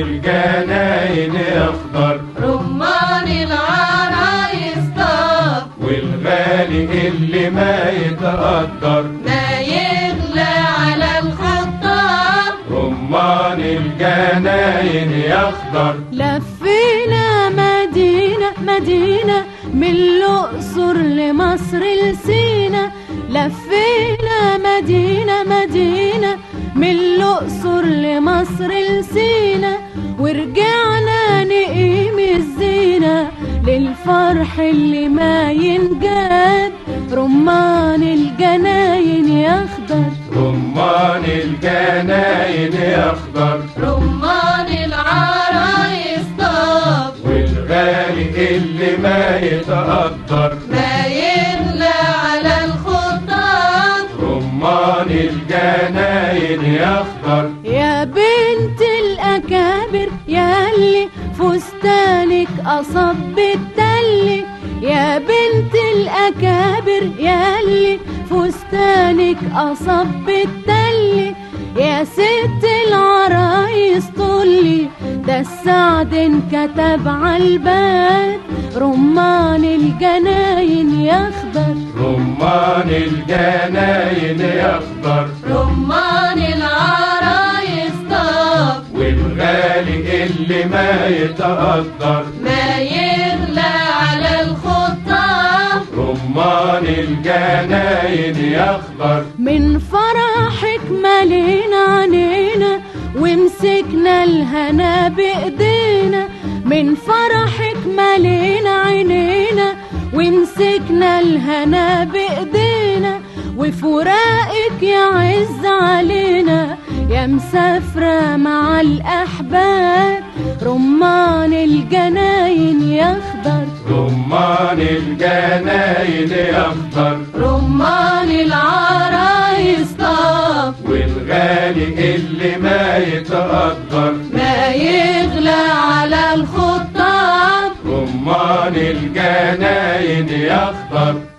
الجناين يخضر رمان العرايس طاب والغالي اللي ما يتقدر ما يغلى على الخطاب رمان الجناين يخضر لفينا مدينة مدينة من الأقصر لمصر لسينا لفينا مدينة مدينة من الأقصر لمصر لسينا ورجعنا نقيم الزينة للفرح اللي ما ينجاد رمان الجناين يخضر رمان الجناين يخضر رمان العرايس طاب والغالي اللي ما يتقدر ما يغلى على الخطاب رمان الجناين يخضر يا بنت الأكابر ياللي فستانك أصب التل يا بنت الأكابر ياللي فستانك أصب التل يا ست العرايس طلي ده السعد انكتب عالباب رمان الجناين يخضر رمان الجناين يخضر رمان العرايس طاب والغالي اللي ما يتقدر ما يغلى على الخطاب رمان الجناين يخضر من فرحك ملينا عنينا ومسكنا الهنا بايدينا من فرحك ملينا عينينا ومسكنا الهنا بايدينا وفراقك يعز علينا يا مسافرة مع الأحباب رمان الجناين يخضر رمان الجناين يخضر رمان العرايس طاب والغالي اللي ما يتقدر ما يغلى على الخطاب رمان الجناين يخضر